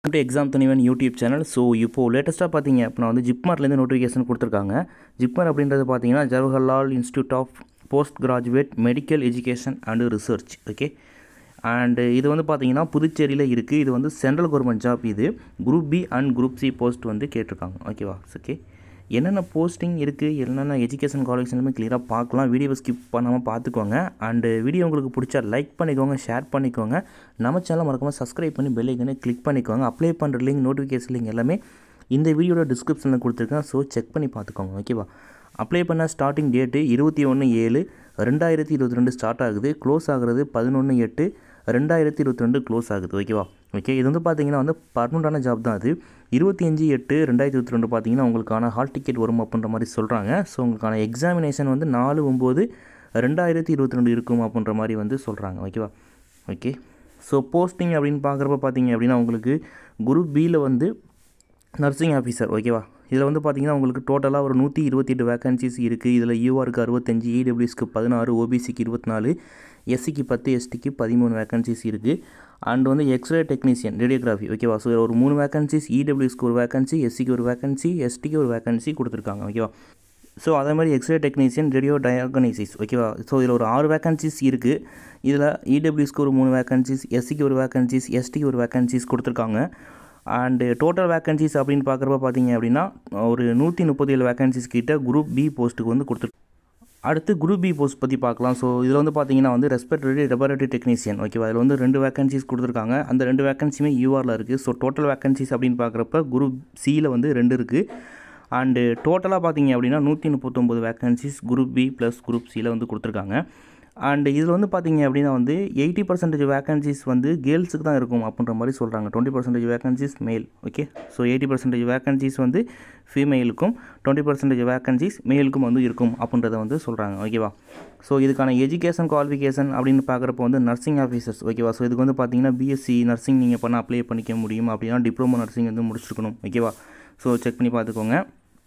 to exam துணிவன் YouTube channel so இப்போது லேட்டஸ்ட்டாக பார்த்தீங்க அப்படின்னா வந்து ஜிப்மார்லேருந்து நோட்டிஃபிகேஷன் கொடுத்துருக்காங்க ஜிப்மார் அப்படின்றது பார்த்தீங்கன்னா Jawaharlal institute of post graduate medical education and research okay and இது வந்து பார்த்தீங்கன்னா புதுச்சேரியில் இருக்குது இது வந்து சென்ட்ரல் கவர்மெண்ட் ஜாப் இது group B and group C post வந்து கேட்டிருக்காங்க ஓகேவா ஓகே என்னென்ன போஸ்டிங் இருக்குது என்னென்ன எஜுகேஷன் காலேஜ் எல்லாமே கிளியராக பார்க்கலாம் வீடியோவை ஸ்கிப் பண்ணாமல் பார்த்துக்கோங்க அண்டு வீடியோ உங்களுக்கு பிடிச்சா லைக் பண்ணிக்கோங்க ஷேர் பண்ணிக்கோங்க நம்ம சேனல் மறக்காமல் சப்ஸ்கிரைப் பண்ணி பெல் ஐக்கனை கிளிக் பண்ணிக்கோங்க அப்ளை பண்ணுற லிங்க் நோட்டிஃபிகேஷன் லிங்க் எல்லாமே இந்த வீடியோட டிஸ்கிரிப்ஷனில் கொடுத்துருக்கேன் ஸோ செக் பண்ணி பார்த்துக்கோங்க ஓகேவா அப்ளை பண்ண ஸ்டார்டிங் டேட்டு இருபத்தி ஒன்று ஏழு ரெண்டாயிரத்தி இருபத்தி ரெண்டு ஸ்டார்ட் ஆகுது க்ளோஸ் ஆகுறது பதினொன்று எட்டு ரெண்டாயிரத்தி இருபத்தி ரெண்டு க்ளோஸ் ஆகுது ஓகேவா ஓகே இது வந்து பார்த்தீங்கன்னா வந்து பர்மனண்டான ஜாப் தான் அது இருபத்தி அஞ்சு எட்டு ரெண்டாயிரத்தி இருபத்தி ரெண்டு பார்த்தீங்கன்னா உங்களுக்கான ஹால் டிக்கெட் வரும் அப்படின்ற மாதிரி சொல்கிறாங்க ஸோ உங்களுக்கான எக்ஸாமினேஷன் வந்து நாலு ஒம்பது ரெண்டாயிரத்தி இருபத்தி ரெண்டு இருக்கும் அப்படின்ற மாதிரி வந்து சொல்கிறாங்க ஓகேவா ஓகே ஸோ போஸ்டிங் அப்படின்னு பார்க்குறப்ப பார்த்தீங்க அப்படின்னா உங்களுக்கு குரூப் பியில் வந்து நர்சிங் ஆஃபீஸர் ஓகேவா இதில் வந்து பார்த்தீங்கன்னா உங்களுக்கு டோட்டலாக ஒரு நூற்றி இருபத்தி எட்டு வேகன்சிஸ் இருக்குது இதில் யூஆருக்கு அறுபத்தஞ்சு இடபிள்யூஸ்க்கு பதினாறு ஓபிசிக்கு இருபத்தி நாலு எஸ்சிக்கு பத்து எஸ்டிக்கு பதிமூணு வேகன்சிஸ் இருக்குது அண்ட் வந்து எக்ஸ்ரே டெக்னீஷியன் ரேடியோகிராஃபி ஓகேவா ஸோ ஒரு மூணு வேகன்சிஸ் இடபிள்யூஸ்க்கு ஒரு வேகன்சி எஸ்சிக்கு ஒரு வேகன்சி எஸ்டிக்கு ஒரு வேகன்சி கொடுத்துருக்காங்க ஓகேவா ஸோ அதே மாதிரி எக்ஸ்ரே டெக்னீஷியன் ரேடியோ டயக்னைசிஸ் ஓகேவா ஸோ இதில் ஒரு ஆறு வேகன்சிஸ் இருக்குது இதில் இடபிள்யூஸ்க்கு ஒரு மூணு வேகன்சிஸ் எஸ்சிக்கு ஒரு வேகன்சிஸ் எஸ்டிக்கு ஒரு வேகன்சிஸ் கொடுத்துருக்காங்க அண்டு டோட்டல் வேகன்சிஸ் அப்படின்னு பார்க்குறப்ப பார்த்தீங்க அப்படின்னா ஒரு நூற்றி முப்பத்தி ஏழு வேகன்சிஸ் கிட்ட குரூப் பி போஸ்ட்டுக்கு வந்து கொடுத்துரு அடுத்து குரூப் பி போஸ்ட் பற்றி பார்க்கலாம் ஸோ இதில் வந்து பார்த்தீங்கன்னா வந்து ரெஸ்பெக்டரி லெபரட்டரி டெக்னீஷியன் ஓகேவா அதில் வந்து ரெண்டு வேகன்சிஸ் கொடுத்துருக்காங்க அந்த ரெண்டு வேகன்சியுமே யூஆரில் இருக்குது ஸோ டோட்டல் வேகன்சிஸ் அப்படின்னு பார்க்குறப்ப குரூப் சியில் வந்து ரெண்டு இருக்குது அண்டு டோட்டலாக பார்த்தீங்க அப்படின்னா நூற்றி முப்பத்தொம்போது vacancies group B plus group சியில் வந்து கொடுத்துருக்காங்க அண்டு இதில் வந்து பார்த்தீங்க அப்படின்னா வந்து எயிட்டி பர்சன்டேஜ் வேகன்சிஸ் வந்து கேர்ள்ஸுக்கு தான் இருக்கும் அப்படின்ற மாதிரி சொல்கிறாங்க டுவெண்ட்டி பர்சன்டேஜ் வேகன்சிஸ் மேல் okay so eighty percentage vacancies வந்து ஃபீமேலுக்கும் டுவெண்ட்டி பர்சன்டேஜ் வேகன்சிஸ் மேலுக்கும் வந்து இருக்கும் அப்படின்றத வந்து சொல்கிறாங்க ஓகேவா ஸோ இதுக்கான எஜுகேஷன் குவாலிஃபிகேஷன் அப்படின்னு பார்க்குறப்போ வந்து நர்சிங் ஆஃபீஸர்ஸ் ஓகேவா ஸோ இதுக்கு வந்து பார்த்தீங்கன்னா பிஎஸ்சி நர்சிங் நீங்கள் பண்ண அப்ளை பண்ணிக்க முடியும் அப்படின்னா டிப்ளமோ நர்சிங் வந்து முடிச்சிருக்கணும் ஓகேவா ஸோ செக் பண்ணி பார்த்துக்கோங்க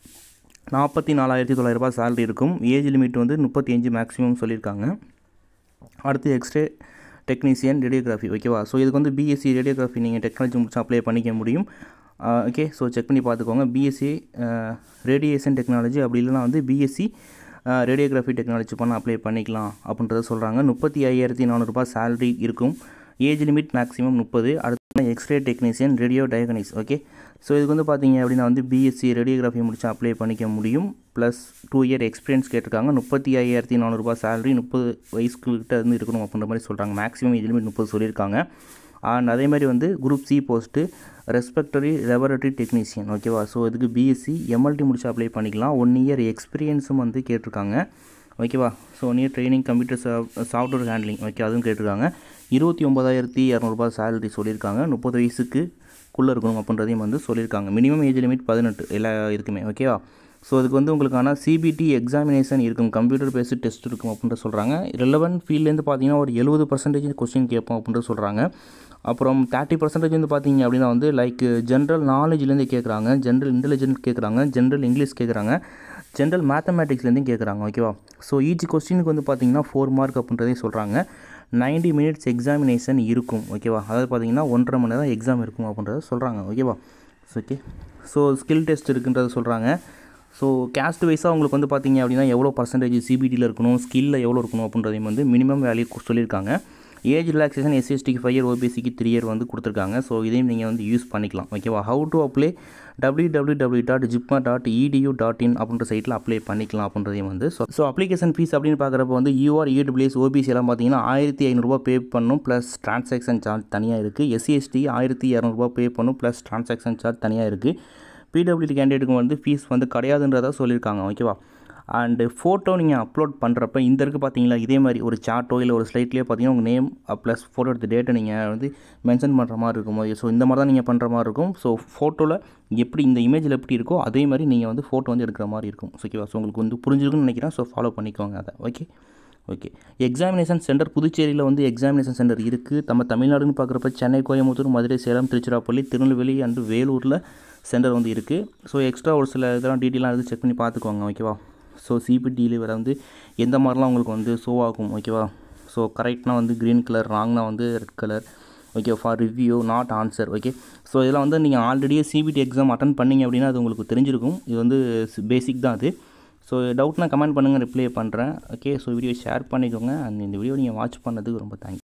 நாற்பத்தி நாலாயிரத்தி தொள்ளாயிரரூபா சேலரி இருக்கும் ஏஜ் லிமிட் வந்து முப்பத்தி அஞ்சு மேக்ஸிமம் சொல்லியிருக்காங்க அடுத்து எக்ஸ்ரே டெக்னீஷியன் ரேடியோகிராஃபி ஓகேவா ஸோ இதுக்கு வந்து பிஎஸ்சி ரேடியோகிராஃபி நீங்கள் டெக்னாலஜி முடிச்சு அப்ளை பண்ணிக்க முடியும் ஓகே ஸோ செக் பண்ணி பார்த்துக்கோங்க பிஎஸ்சி ரேடியேஷன் டெக்னாலஜி அப்படி இல்லைனா வந்து பிஎஸ்சி ரேடியோகிராஃபி டெக்னாலஜி பண்ண அப்ளை பண்ணிக்கலாம் அப்படின்றத சொல்கிறாங்க முப்பத்தி ஐயாயிரத்தி நானூறுரூபா சேலரி இருக்கும் ஏஜ் லிமிட் மேக்ஸிமம் முப்பது அடுத்து X ray technician radio diagnosis okay so இதுக்கு வந்து பார்த்தீங்க அப்படின்னா வந்து பிஎஸ்சி ரேடியோகிராஃபி முடிச்சு அப்ளை பண்ணிக்க முடியும் ப்ளஸ் டூ இயர் எக்ஸ்பீரியன்ஸ் கேட்டிருக்காங்க முப்பத்தி ஐயாயிரத்தி நானூறுரூபா சேலரி முப்பது வயசுக்கிட்ட இருந்து இருக்கணும் அப்படின்ற மாதிரி சொல்கிறாங்க மேக்ஸிமம் ஏஜ் லிமிட் முப்பது சொல்லியிருக்காங்க அண்ட் அதே மாதிரி வந்து group C post respiratory laboratory technician ஓகேவா ஸோ இதுக்கு பிஎஸ்சி எம்எல்டி முடிச்சு அப்ளை பண்ணிக்கலாம் ஒன் இயர் எக்ஸ்பீரியன்ஸும் வந்து கேட்டிருக்காங்க ஓகேவா so near training computer software handling okay அதுவும் கேட்டிருக்காங்க இருபத்தி ஒம்பதாயிரத்தி இரநூறுபா சேலரி சொல்லியிருக்காங்க முப்பது வயசுக்குள்ளே இருக்கணும் அப்படின்றதையும் வந்து சொல்லியிருக்காங்க மினிமம் ஏஜ் லிமிட் பதினெட்டு எல்லா இதுக்குமே ஓகேவா ஸோ அதுக்கு வந்து உங்களுக்கான சிபிடி எக்ஸாமினேஷன் இருக்கும் கம்ப்யூட்டர் பேஸ்டு டெஸ்ட் இருக்கும் அப்படின்ற சொல்கிறாங்க ரெலவென்ட் ஃபீல்ட்லேருந்து பார்த்தீங்கன்னா ஒரு எழுபது பர்சன்டேஜ் கொஸ்டின் கேட்போம் அப்படின்ற சொல்கிறாங்க அப்புறம் தேர்ட்டி பர்சன்டேஜ் வந்து பார்த்தீங்க அப்படின்னா வந்து லைக் ஜென்ரல் நாலேஜ்லேருந்து கேட்குறாங்க ஜென்ரல் இன்டெலிஜென்ட் கேட்குறாங்க ஜென்ரல் இங்கிலீஷ் கேட்குறாங்க ஜென்ரல் மேத்தமேட்டிக்ஸ்லேருந்து கேட்குறாங்க ஓகேவா ஸோ ஈச் கொஸ்டினுக்கு வந்து பார்த்தீங்கன்னா ஃபோர் மார்க் அப்படின்றதே சொல்கிறாங்க நைன்டி மினிட்ஸ் எக்ஸாமினேஷன் இருக்கும் ஓகேவா அதாவது பார்த்தீங்கன்னா ஒன்றரை மணி நேரம் எக்ஸாம் இருக்கும் அப்படின்றத சொல்கிறாங்க ஓகேவா ஓகே ஸோ ஸ்கில் டெஸ்ட் இருக்குன்றத சொல்கிறாங்க ஸோ கேஸ்ட் வைஸாக உங்களுக்கு வந்து பார்த்தீங்க அப்படின்னா எவ்வளோ பர்சன்டேஜ் சிபிடியில் இருக்கணும் ஸ்கில்லில் எவ்வளோ இருக்கணும் அப்படின்றதையும் வந்து மினிமம் வேல்யூ சொல்லியிருக்காங்க ஏஜ் ரிலாக்ஸேஷன் எஸ்சிஎஸ்டிக்கு ஃபைவ் இயர் ஓபிசிக்கு த்ரீ இயர் வந்து கொடுத்துருக்காங்க ஸோ இதையும் நீங்கள் வந்து யூஸ் பண்ணிக்கலாம் ஓகேவா how to apply W W W dot JIPMER dot edu dot in அப்படின்ற சைட்டில் அப்ளை பண்ணிக்கலாம் அப்படின்றதையும் வந்து ஸோ ஸோ அப்ளிகேஷன் ஃபீஸ் அப்படின்னு பார்க்குறப்ப வந்து யூஆர் இடபிள்யூஎஸ் ஓபிசி எல்லாம் பார்த்தீங்கன்னா ஆயிரத்தி ஐநூறுரூவா பே பண்ணணும் ப்ளஸ் ட்ரான்சாக்ஷன் சார்ஜ் தனியாக இருக்குது எஸ்சிஎஸ்டி ஆயிரத்தி இரநூறுபா பே பண்ணணும் ப்ளஸ் ட்ரான்சாக்ஷன் சார்ஜ் தனியாக இருக்குது பிடபிள்யூடி கேண்டிடேட்டுக்கு வந்து ஃபீஸ் வந்து கிடையாதுன்றதா சொல்லியிருக்காங்க ஓகேவா அண்டு ஃபோட்டோ நீங்கள் அப்லோட் பண்ணுறப்ப இந்த இருக்குது பார்த்தீங்களா இதே மாதிரி ஒரு சார்ட்டோ இல்லை ஒரு ஸ்லைட்லேயே பார்த்தீங்கன்னா உங்கள் நேம் ப்ளஸ் ஃபோட்டோ எடுத்த டேட்டை நீங்கள் வந்து மென்ஷன் பண்ணுற மாதிரி இருக்கும் போது ஸோ இந்த மாதிரி தான் நீங்கள் பண்ணுற மாதிரி இருக்கும் ஸோ ஃபோட்டோவில் எப்படி இந்த இமேஜில் எப்படி இருக்கோ அதே மாதிரி நீங்கள் வந்து ஃபோட்டோ வந்து எடுக்கிற மாதிரி இருக்கும் ஓகேவா ஸோ உங்களுக்கு வந்து புரிஞ்சிருக்குன்னு நினைக்கிறேன் ஸோ ஃபாலோ பண்ணிக்கோங்க அதை ஓகே ஓகே எக்ஸாமினேஷன் சென்டர் புதுச்சேரியில் வந்து எக்ஸாமினேஷன் சென்டர் இருக்குது நம்ம தமிழ்நாடுன்னு பார்க்குறப்ப சென்னை கோயம்புத்தூர் மதுரை சேலம் திருச்சிராப்பள்ளி திருநெல்வேலி அண்டு வேலூரில் சென்டர் வந்து இருக்குது ஸோ எக்ஸ்ட்ரா ஒரு சில இதெல்லாம் டீட்டெயிலாக எடுத்து செக் பண்ணி பார்த்துக்கோங்க ஓகேவா ஸோ சிபிடியில் வர வந்து எந்த மாதிரிலாம் உங்களுக்கு வந்து ஷோ ஆகும் ஓகேவா ஸோ கரெக்ட்னா வந்து க்ரீன் கலர் ராங்னா வந்து red colour okay for review not answer okay so இதெல்லாம் வந்து நீங்கள் ஆல்ரெடியே சிபிடி எக்ஸாம் அட்டன் பண்ணீங்க அப்படின்னா அது உங்களுக்கு தெரிஞ்சிருக்கும் இது வந்து பேசிக் தான் அது ஸோ டவுட்னா கமெண்ட் பண்ணுங்கள் ரிப்ளை பண்ணுறேன் ஓகே ஸோ வீடியோ ஷேர் பண்ணிக்கோங்க அண்ட் இந்த வீடியோ நீங்கள் வாட்ச் பண்ணதுக்கு ரொம்ப தேங்க்ஸ்